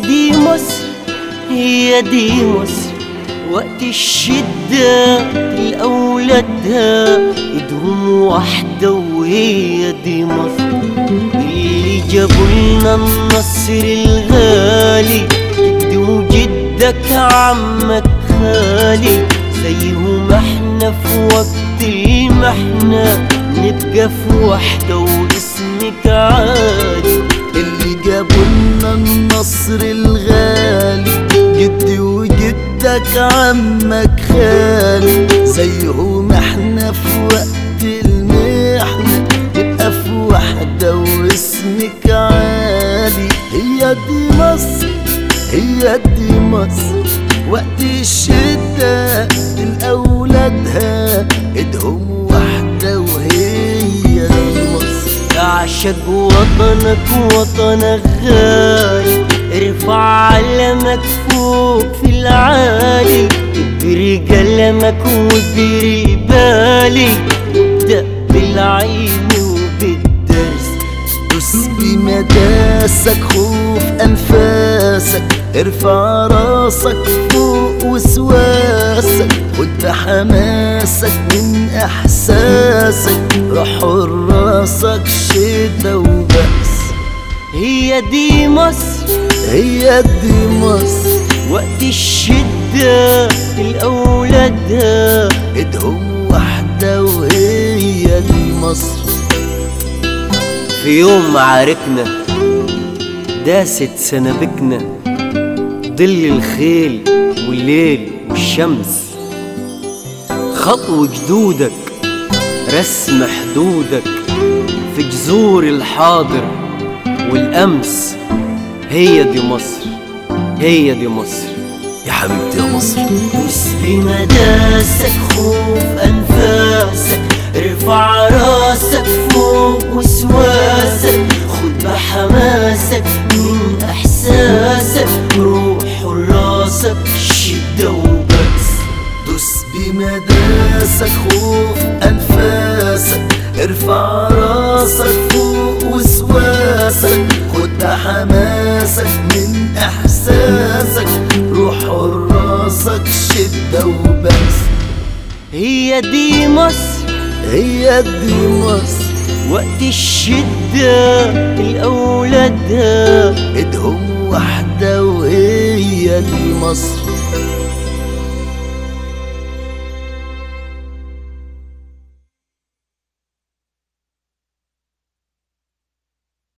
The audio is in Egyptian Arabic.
دي مصر هي دي مصر وقت الشدة لأولادها ايدهم واحدة وهي دي مصر اللي جابوا لنا النصر الغالي جد وجدك عمك خالي زيهم احنا في وقت المحنة نبقى في وحدة واسمك عالي اللي جابوا لنا النصر الغالي جدي وجدك عمك خالي زيهم احنا في وقت المحنة نبقى في وحدة واسمك عالي هي دي مصر هي دي مصر وقت الشدة لأولادها ايدهم واحدة وهي دي مصر تعشق وطنك وطنك غالي ارفع علمك فوق في العالي ابري قلمك وابري بالي ابدأ بالعلم وبالدرس بص بمداسك خوف أنفاسك ارفع راسك فوق وسواسك خد بحماسك من إحساسك روح راسك شدة وبأس هي دي مصر هي دي مصر وقت الشدة لأولادها ايدهم واحدة وهي دي مصر في يوم معاركنا داست سنابكنا ظل الخيل والليل والشمس خطو جدودك رسم حدودك في جذور الحاضر والأمس هي دي مصر هي دي مصر يا حبيبتي يا مصر بص بمداسك خوف أنفاسك ارفع راسك فوق وسواسك خد بحماسك من إحساسك روح راسك شدة وبس دوس بمداسك خوف أنفاسك ارفع راسك فوق وسواسك خد حماسك من إحساسك روح راسك شدة وبس هي دي مصر هي دي مصر وقت الشدة لأولادها ايدهم واحدة وهي دي مصر